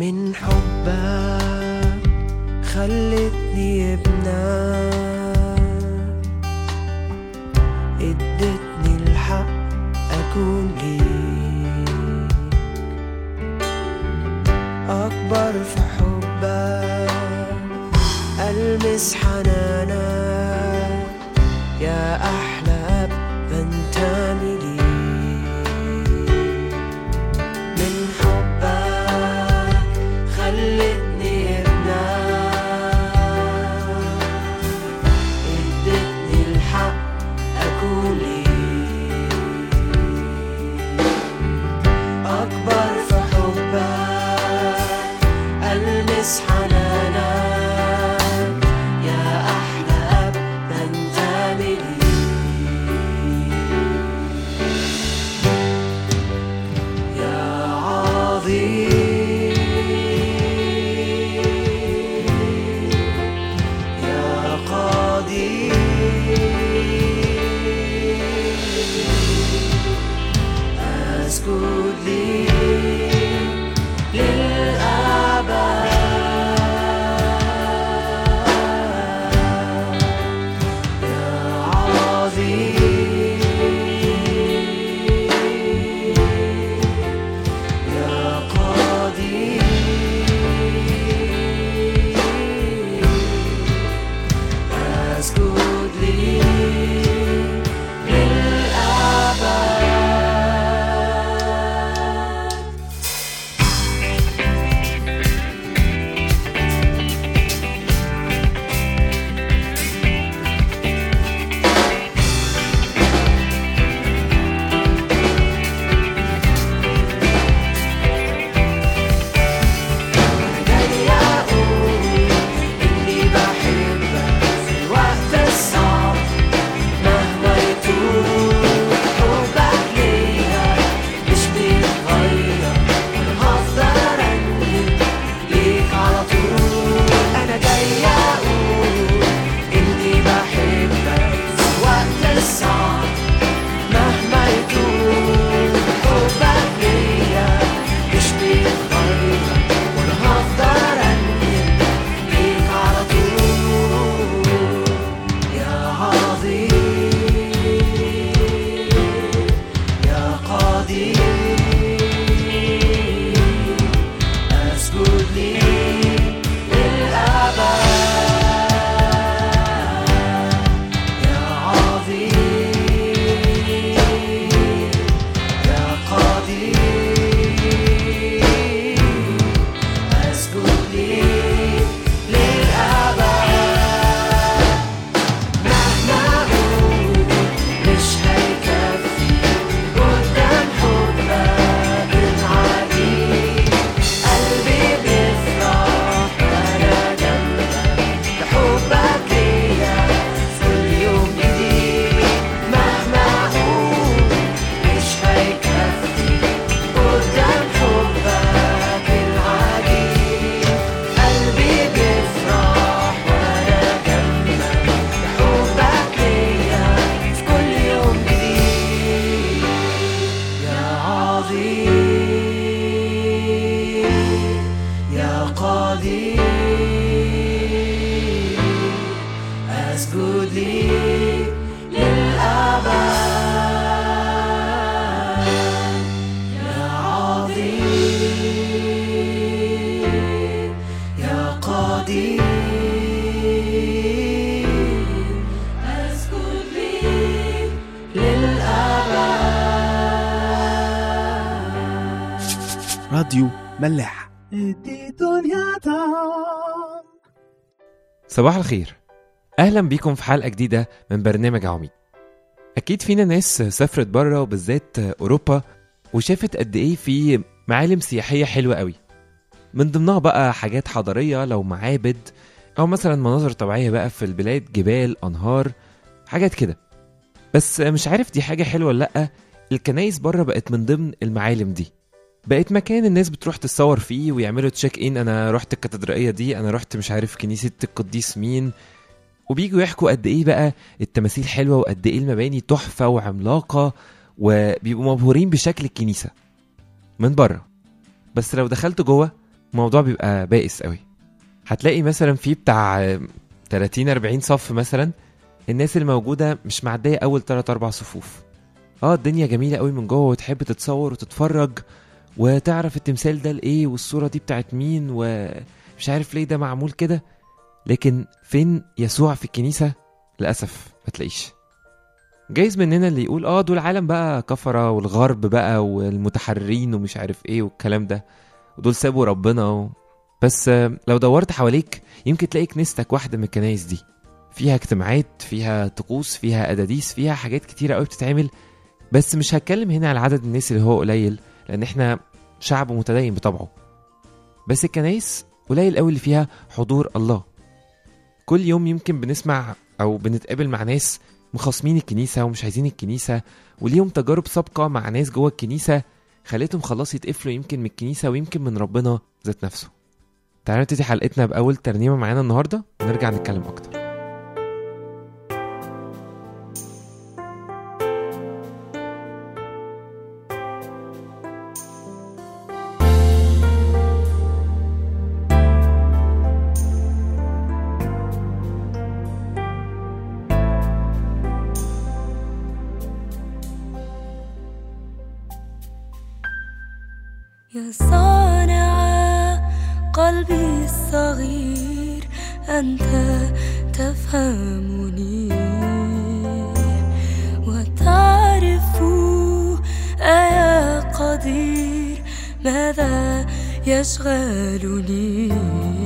من حبك خلتني ابنك ادتني الحق اكون ليك اكبر في حبك المس حنانك يا احلى اب بنتمي ليك من حبك خلتني ابنك ادتني الحق اكون ليك اكبر في حبك المس حنانك يا احلى اب بنتمي ليك يا عظيم يا قدير أسجد ليك للأبد يا عظيم يا قدير أسجد ليك للأبد جاي أقول إني بحبك في الوقت الصعب مهما يطول حبك ليا مش بيتغير أنا هفضل أرنم ليك على طول أنا جاي أقول إني بحبك في الوقت الصعب مهما يطول حبك ليا مش بيتغير وانا هفضل ارنم ليك على طول يا عظيم يا قدير اسجد ليك للابد يا عظيم يا قدير أسجد ليك للأبد مهما أقول مش هيكفي قدام حبك العجيب قلبي بيفرح وأنا جنبك بحبك ليا في كل يوم جديد مهما أقول مش هيكفي قدام حبك العجيب قلبي بيفرح وأنا جنبك بحبك ليا في كل يوم جديد يا عظيم يا قدير أسجد ليك للأبد يا عظيم يا قدير أسجد ليك للأبد راديو ملاح صباح الخير اهلا بيكم في حلقه جديده من برنامج عميد اكيد فينا ناس سافرت بره وبالذات اوروبا وشافت قد ايه في معالم سياحيه حلوه قوي من ضمنها بقى حاجات حضاريه لو معابد او مثلا مناظر طبيعيه بقى في البلاد جبال انهار حاجات كده بس مش عارف دي حاجه حلوه ولا لا الكنايس بره بقت من ضمن المعالم دي بقت مكان الناس بتروح تتصور فيه ويعملوا تشيك ان انا رحت الكاتدرائيه دي انا رحت مش عارف كنيسه القديس مين وبيجوا يحكوا قد ايه بقى التماثيل حلوه وقد ايه المباني تحفه وعملاقه وبيبقوا مبهورين بشكل الكنيسه من بره بس لو دخلت جوه الموضوع بيبقى بائس قوي هتلاقي مثلا في بتاع آه، 30 40 صف مثلا الناس الموجوده مش معديه اول 3 4 صفوف اه الدنيا جميله قوي من جوه وتحب تتصور وتتفرج وتعرف التمثال ده لايه والصوره دي بتاعت مين ومش عارف ليه ده معمول كده لكن فين يسوع في الكنيسه للاسف ما تلاقيش جايز مننا اللي يقول اه دول عالم بقى كفره والغرب بقى والمتحررين ومش عارف ايه والكلام ده ودول سابوا ربنا و... بس آه، لو دورت حواليك يمكن تلاقي كنيستك واحده من الكنايس دي فيها اجتماعات فيها طقوس فيها اداديس فيها حاجات كتيره قوي بتتعمل بس مش هتكلم هنا على عدد الناس اللي هو قليل لان احنا شعب متدين بطبعه بس الكنايس قليل قوي اللي فيها حضور الله كل يوم يمكن بنسمع او بنتقابل مع ناس مخاصمين الكنيسه ومش عايزين الكنيسه وليهم تجارب سابقه مع ناس جوه الكنيسه خلتهم خلاص يتقفلوا يمكن من الكنيسه ويمكن من ربنا ذات نفسه تعالوا نبتدي حلقتنا باول ترنيمه معانا النهارده ونرجع نتكلم اكتر يا صانع قلبي الصغير أنت تفهمني وتعرف أيا قدير ماذا يشغلني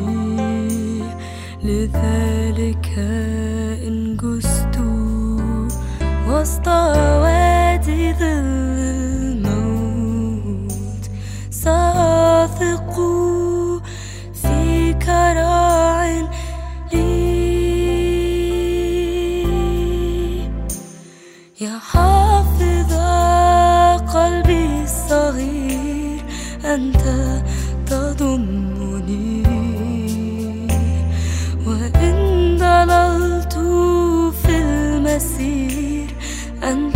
لذلك إن جزت وسط وادي ظل الموت سأثق فيك راع لي يا حافظ قلبي الصغير أنت تضمني وإن ضللت في المسير أنت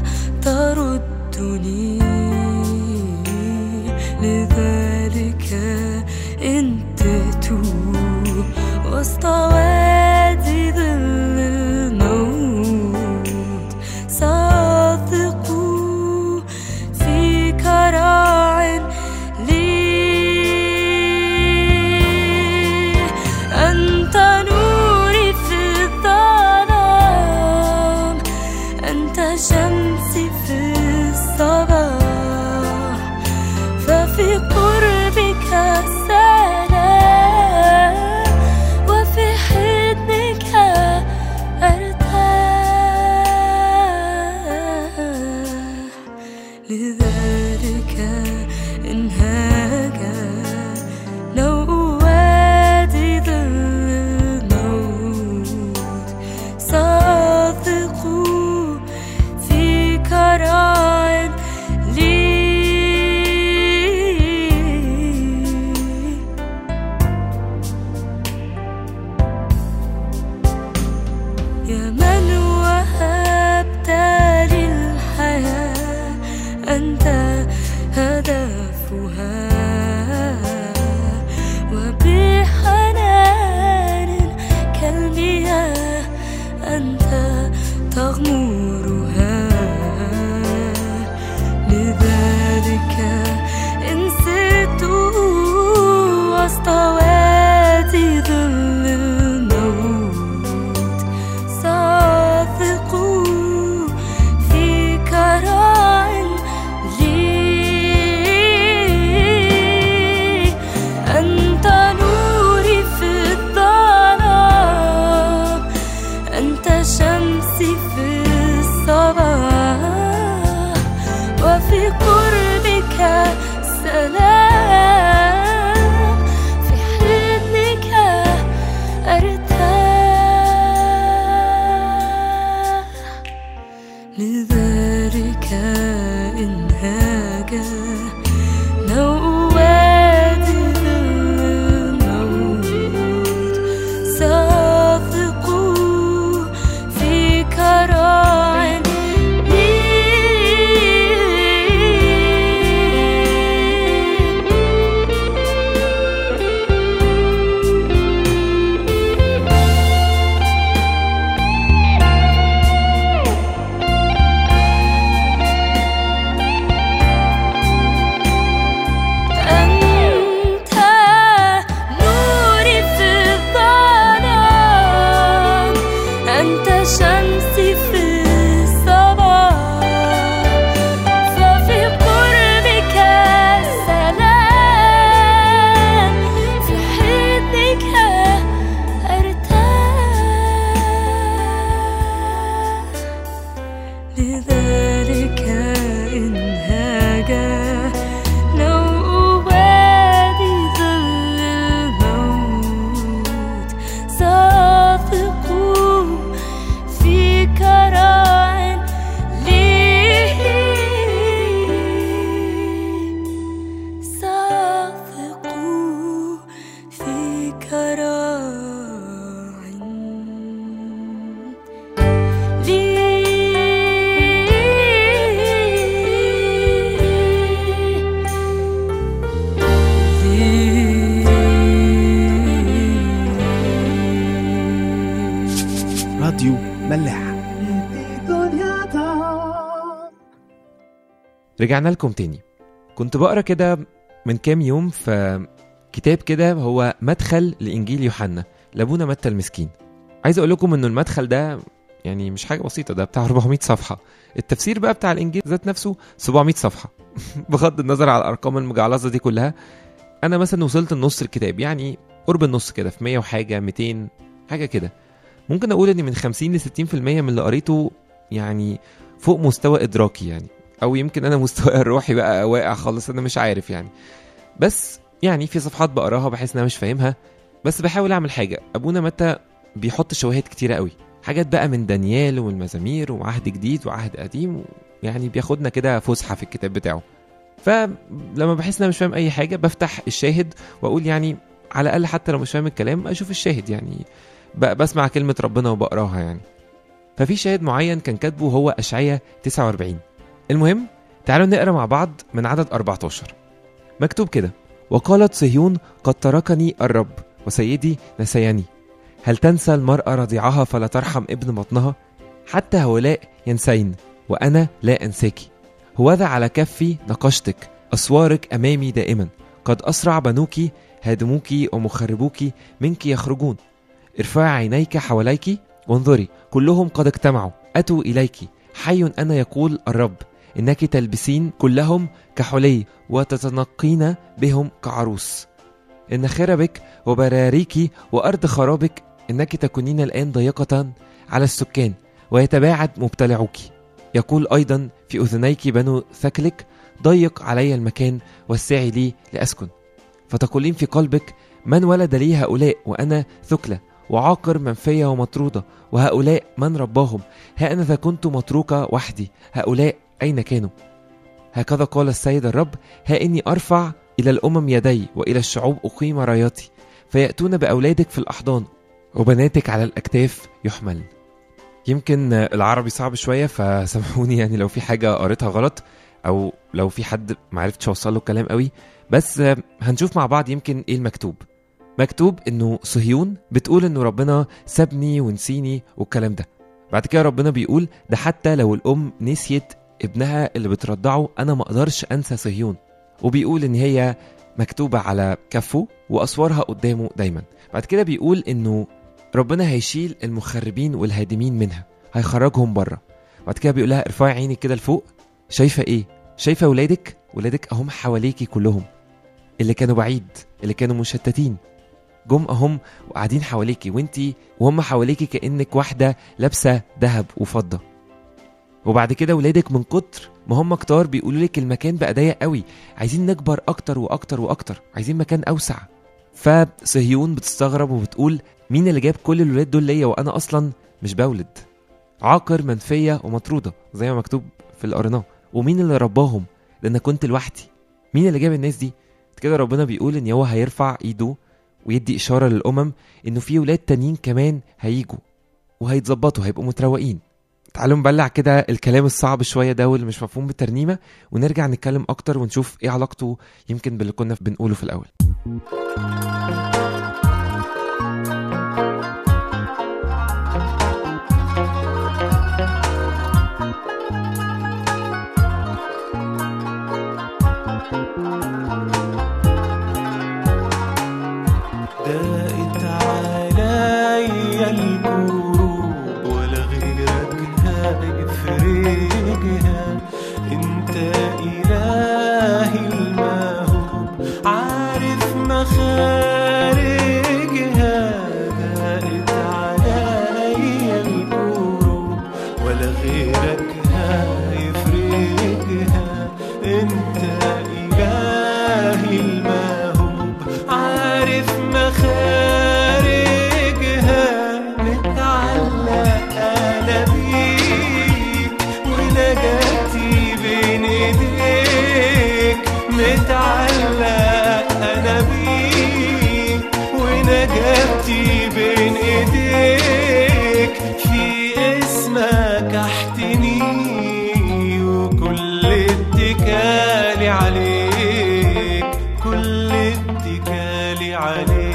تردني لذلك إن تهت وسط وادي ظل الموت سأثق فيك راع لي أنت نوري في الظلام أنت شمسي في الصباح ففي قربك سلام وفي حضنك أرتاح لذلك انهاك نوء وادي ظل الموت سأثق فيك راع لي يا من وهبت للحياة أنت هدفها وبحنان كالمياه أنت تغمرها لذلك إن سرت وسط وادي ظل الموت سأثق فيك راع لي كراع لي راديو ملاح رجعنا لكم تاني كنت بقرا كده من كام يوم في كتاب كده هو مدخل لإنجيل يوحنا لابونا متى المسكين عايز أقول لكم إنه المدخل ده يعني مش حاجة بسيطة ده بتاع 400 صفحة التفسير بقى بتاع الإنجيل ذات نفسه 700 صفحة بغض النظر على الأرقام المجعلظة دي كلها أنا مثلا وصلت لنص الكتاب يعني قرب النص كده في 100 وحاجة 200 حاجة كده ممكن أقول إن من 50 ل 60% من اللي قريته يعني فوق مستوى إدراكي يعني او يمكن انا مستواي الروحي بقى واقع خالص انا مش عارف يعني بس يعني في صفحات بقراها بحس ان انا مش فاهمها بس بحاول اعمل حاجه ابونا متى بيحط شواهد كتيره قوي حاجات بقى من دانيال والمزامير وعهد جديد وعهد قديم يعني بياخدنا كده فسحه في الكتاب بتاعه فلما بحس ان انا مش فاهم اي حاجه بفتح الشاهد واقول يعني على الاقل حتى لو مش فاهم الكلام اشوف الشاهد يعني ب- بسمع كلمه ربنا وبقراها يعني ففي شاهد معين كان كاتبه هو اشعياء 49 المهم تعالوا نقرا مع بعض من عدد 14 مكتوب كده وقالت صهيون قد تركني الرب وسيدي نسيني هل تنسى المرأة رضيعها فلا ترحم ابن بطنها حتى هؤلاء ينسين وأنا لا أنساك هوذا على كفي نقشتك أسوارك أمامي دائما قد أسرع بنوك هادموك ومخربوك منك يخرجون ارفعي عينيك حواليك وانظري كلهم قد اجتمعوا أتوا إليك حي أنا يقول الرب إنك تلبسين كلهم كحلي وتتنقين بهم كعروس إن خربك وبراريك وأرض خرابك إنك تكونين الآن ضيقة على السكان ويتباعد مبتلعوك يقول أيضا في أذنيك بنو ثكلك ضيق علي المكان وسعي لي لأسكن فتقولين في قلبك من ولد لي هؤلاء وأنا ثكلة وعاقر منفية ومطرودة وهؤلاء من رباهم ها أنا ذا كنت متروكة وحدي هؤلاء أين كانوا هكذا قال السيد الرب ها إني أرفع إلى الأمم يدي وإلى الشعوب أقيم راياتي فيأتون بأولادك في الأحضان وبناتك على الأكتاف يحمل يمكن العربي صعب شوية فسامحوني يعني لو في حاجة قريتها غلط أو لو في حد معرفتش أوصل له الكلام قوي بس هنشوف مع بعض يمكن إيه المكتوب مكتوب إنه صهيون بتقول إنه ربنا سابني ونسيني والكلام ده بعد كده ربنا بيقول ده حتى لو الأم نسيت ابنها اللي بترضعه أنا ما أقدرش أنسى صهيون وبيقول إن هي مكتوبة على كفه وأسوارها قدامه دايما بعد كده بيقول إنه ربنا هيشيل المخربين والهادمين منها هيخرجهم بره بعد كده بيقول لها ارفعي عينك كده لفوق شايفة إيه؟ شايفة ولادك؟ ولادك أهم حواليكي كلهم اللي كانوا بعيد اللي كانوا مشتتين جم أهم وقاعدين حواليكي وانتي وهم حواليكي كأنك واحدة لابسة ذهب وفضة وبعد كده ولادك من كتر ما هم كتار بيقولوا لك المكان بقى ضيق قوي عايزين نكبر اكتر واكتر واكتر عايزين مكان اوسع فصهيون بتستغرب وبتقول مين اللي جاب كل الولاد دول ليا وانا اصلا مش بولد عاقر منفيه ومطروده زي ما مكتوب في اللي قريناه ومين اللي رباهم ده انا كنت لوحدي مين اللي جاب الناس دي كده ربنا بيقول ان هو هيرفع ايده ويدي اشاره للامم انه في ولاد تانيين كمان هيجوا وهيتظبطوا هيبقوا متروقين تعالوا نبلع كده الكلام الصعب شويه ده واللي مش مفهوم بالترنيمه ونرجع نتكلم اكتر ونشوف ايه علاقته يمكن باللي كنا بنقوله في الاول دقت عليا الكروب ولا غيرك هيفرجها انت الهي الموهوب عارف مخارجها دقت عليا الكروب ولا غيرك هيفرجها انت الهي الموهوب عارف مخارجها متعلقة حياتي بين ايديك في اسمك احتني وكل اتكالي عليك كل اتكالي عليك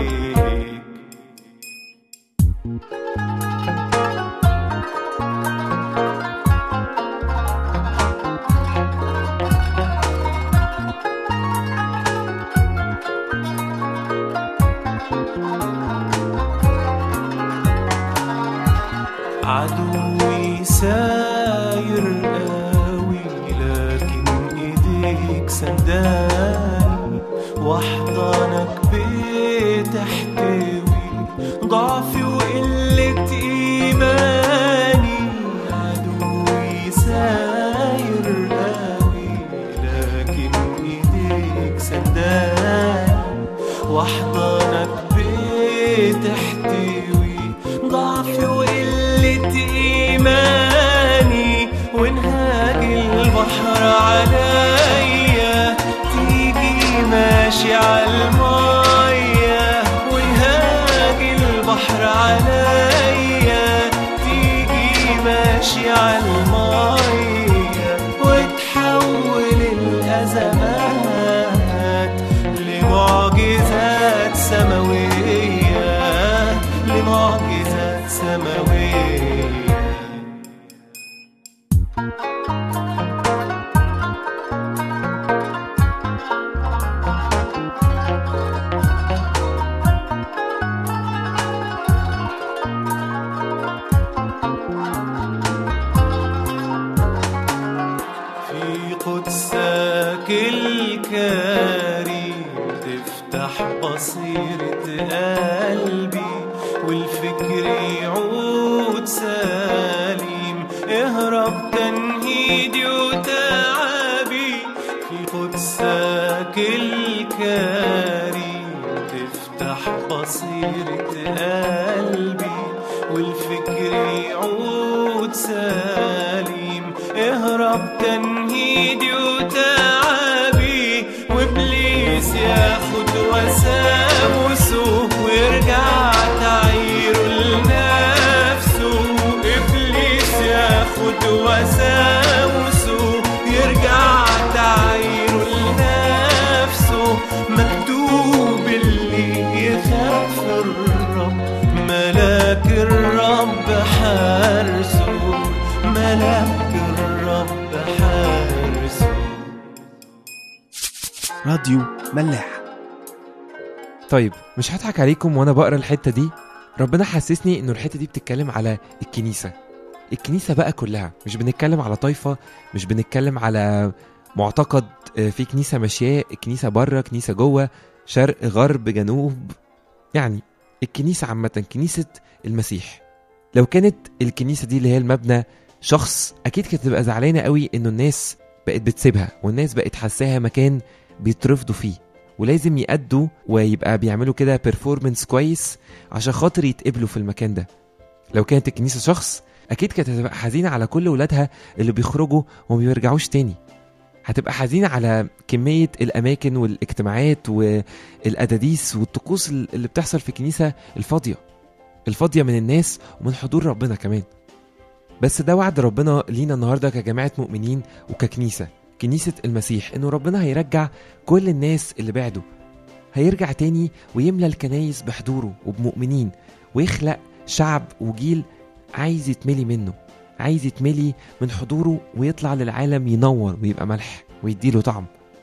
عدوي ساير قوي لكن ايديك سنداني واحضانك بتحتوي ضعفي وقلة ايماني عدوي ساير قوي لكن ايديك سنداني واحضانك بتحتوي ضعفي وقلة إيماني ونهاج البحر عليا تيجي ماشي عالمية ونهاج البحر عليا تيجي ماشي عالمية وتحول الأزمات لمعجزات سماوية لمعجزات سماوية في قدسك الكريم تفتح بصيرة قلبي والفكر يعود سليم اهرب تنهيدي وتعبي في قدسك الكريم تفتح بصيرة قلبي والفكر يعود سليم اهرب تنهيدي وتعبي وابليس ياخد وساوسه ويرجع تعيره لنفسه ابليس ياخد وساوسه يرجع تعيره لنفسه مكتوب اللي يخاف الرب ملاك الرب حارسه ملاك الرب حارسه راديو ملاح طيب مش هضحك عليكم وانا بقرا الحته دي ربنا حسسني انه الحته دي بتتكلم على الكنيسه الكنيسه بقى كلها مش بنتكلم على طائفه مش بنتكلم على معتقد آه، في كنيسه ماشياه كنيسه بره كنيسه جوه شرق غرب جنوب يعني الكنيسه عامه كنيسه المسيح لو كانت الكنيسه دي اللي هي المبنى شخص اكيد كانت تبقى زعلانه قوي انه الناس بقت بتسيبها والناس بقت حاساها مكان بيترفضوا فيه ولازم يأدوا ويبقى بيعملوا كده بيرفورمنس كويس عشان خاطر يتقبلوا في المكان ده لو كانت الكنيسة شخص أكيد كانت هتبقى حزينة على كل ولادها اللي بيخرجوا وما بيرجعوش تاني هتبقى حزينة على كمية الأماكن والاجتماعات والأداديس والطقوس اللي بتحصل في الكنيسة الفاضية الفاضية من الناس ومن حضور ربنا كمان بس ده وعد ربنا لينا النهاردة كجماعة مؤمنين وككنيسة كنيسة المسيح إنه ربنا هيرجع كل الناس اللي بعدوا هيرجع تاني ويملى الكنايس بحضوره وبمؤمنين ويخلق شعب وجيل عايز يتملي منه عايز يتملي من حضوره ويطلع للعالم ينور ويبقى ملح ويديله طعم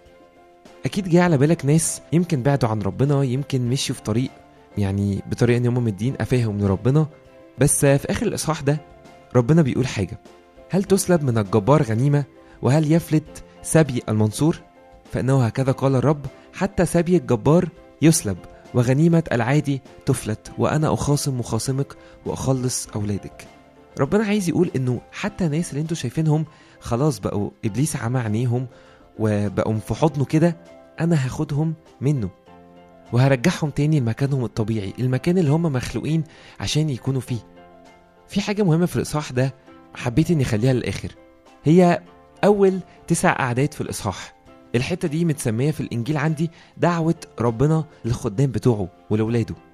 أكيد جه على بالك ناس يمكن بعدوا عن ربنا يمكن مشيوا في طريق يعني بطريقة إن هم مدين قفاهم لربنا بس في آخر الإصحاح ده ربنا بيقول حاجة هل تسلب من الجبار غنيمة وهل يفلت سبي المنصور فإنه هكذا قال الرب حتى سبي الجبار يسلب وغنيمة العادي تفلت وأنا أخاصم مخاصمك وأخلص أولادك ربنا عايز يقول إنه حتى الناس اللي انتوا شايفينهم خلاص بقوا إبليس عمى عينيهم وبقوا في حضنه كده أنا هاخدهم منه وهرجعهم تاني لمكانهم الطبيعي المكان اللي هم مخلوقين عشان يكونوا فيه في حاجة مهمة في الإصحاح ده حبيت إني أخليها للآخر هي أول تسع أعداد في الإصحاح الحتة دي متسمية في الإنجيل عندي دعوة ربنا للخدام بتوعه ولولاده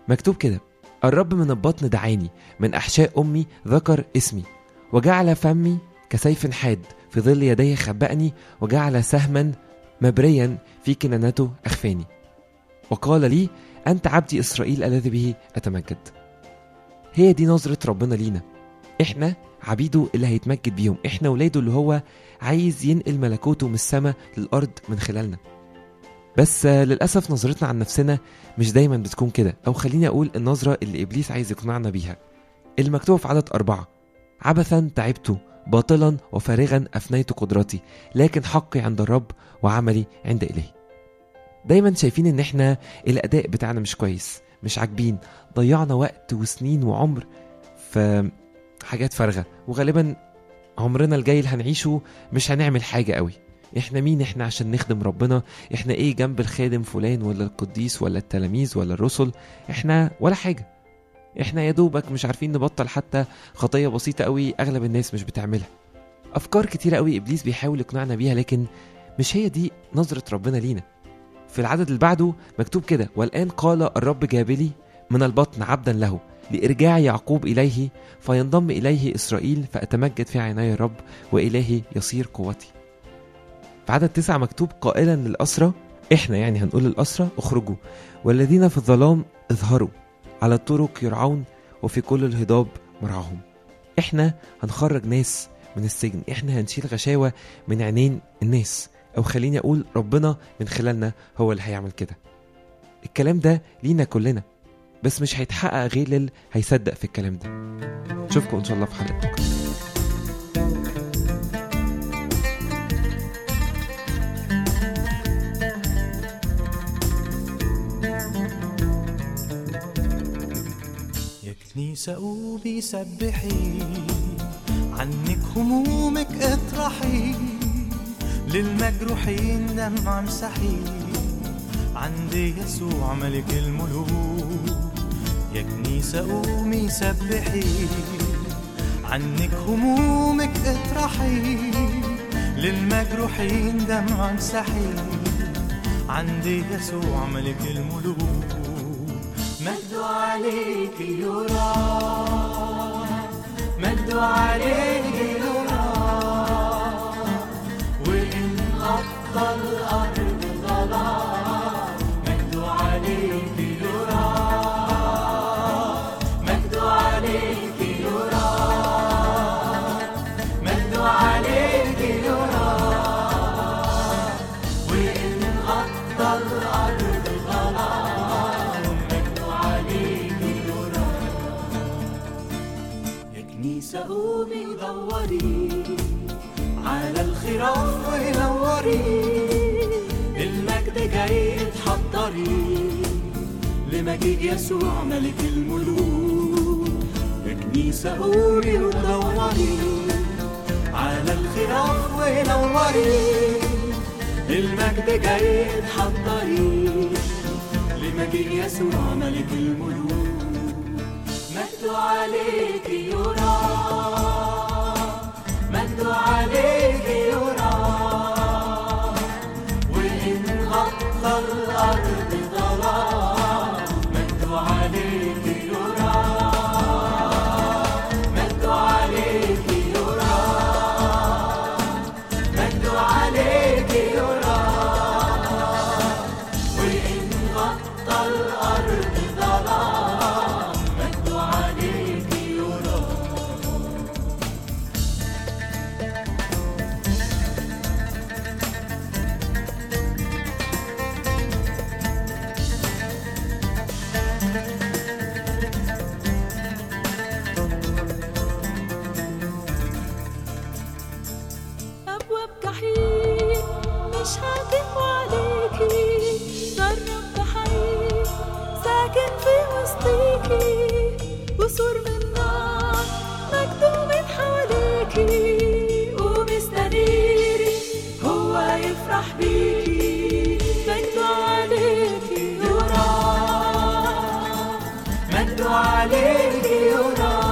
مكتوب كده الرب من البطن دعاني من أحشاء أمي ذكر اسمي وجعل فمي كسيف حاد في ظل يديه خبأني وجعل سهما مبريا في كنانته أخفاني وقال لي أنت عبدي إسرائيل الذي به أتمجد هي دي نظرة ربنا لينا إحنا عبيده اللي هيتمجد بيهم إحنا ولاده اللي هو عايز ينقل ملكوته من السماء للأرض من خلالنا بس آه، للأسف نظرتنا عن نفسنا مش دايما بتكون كده أو خليني أقول النظرة اللي إبليس عايز يقنعنا بيها المكتوب في عدد أربعة عبثا تعبت باطلا وفارغا أفنيت قدرتي لكن حقي عند الرب وعملي عند إلهي دايما شايفين ان احنا الاداء بتاعنا مش كويس مش عاجبين ضيعنا وقت وسنين وعمر في حاجات فارغه وغالبا عمرنا الجاي اللي هنعيشه مش هنعمل حاجه قوي احنا مين احنا عشان نخدم ربنا احنا ايه جنب الخادم فلان ولا القديس ولا التلاميذ ولا الرسل احنا ولا حاجه احنا يا دوبك مش عارفين نبطل حتى خطيه بسيطه قوي اغلب الناس مش بتعملها افكار كتيره قوي ابليس بيحاول يقنعنا بيها لكن مش هي دي نظره ربنا لينا في العدد اللي بعده مكتوب كده والآن قال الرب جابلي من البطن عبدا له لإرجاع يعقوب إليه فينضم إليه إسرائيل فأتمجد في عيني الرب وإلهي يصير قوتي في عدد تسعة مكتوب قائلا للأسرة إحنا يعني هنقول للأسرة اخرجوا والذين في الظلام اظهروا على الطرق يرعون وفي كل الهضاب مرعاهم إحنا هنخرج ناس من السجن إحنا هنشيل غشاوة من عينين الناس او خليني اقول ربنا من خلالنا هو اللي هيعمل كده الكلام ده لينا كلنا بس مش هيتحقق غير للي هيصدق في الكلام ده نشوفكم ان شاء الله في حلقه بكره يا كنيسة قومي سبحي عنك همومك اطرحي للمجروحين دمع امسحي عند يسوع ملك الملوك يا كنيسة قومي سبحي عنك همومك اطرحي للمجروحين دمع امسحي عند يسوع ملك الملوك مجد عليك يرى مجد عليك يرى وإن غطى الأرض ظلام مجد عليك يرى مجد عليك يرى مجد عليك يرى وإن غطى الأرض ظلام مجد عليك يرى يا كنيسة قومي دوري على الخراف ونوري المجد جاي تحضري لمجيء يسوع ملك الملوك يا كنيسة قومي ودوري على الخراف ونوري المجد جاي تحضري لمجيء يسوع ملك الملوك مجد عليك يرى مجد عليك يرى وإن غطى الأرض ظلام مجد عليك يرى مجد عليك يرى مجد عليك يرى وإن غطى الأرض ظلام مجد عليك يرى أبواب جحيم مش هتقوى عليكي جرب بحقيقي ساكن في وسطيكي وسور من نار مكتوب حواليكي ومستنيري هو يفرح بيكي مجد عليكي يرى مجد عليك يرى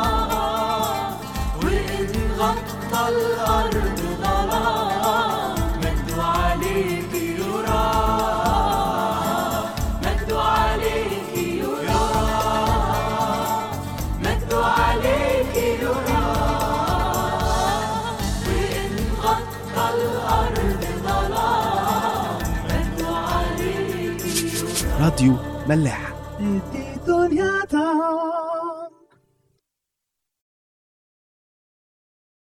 وإن غطى الأرض ظلام مجد عليك يرى مجد عليك يرى راديو ملاح دنيا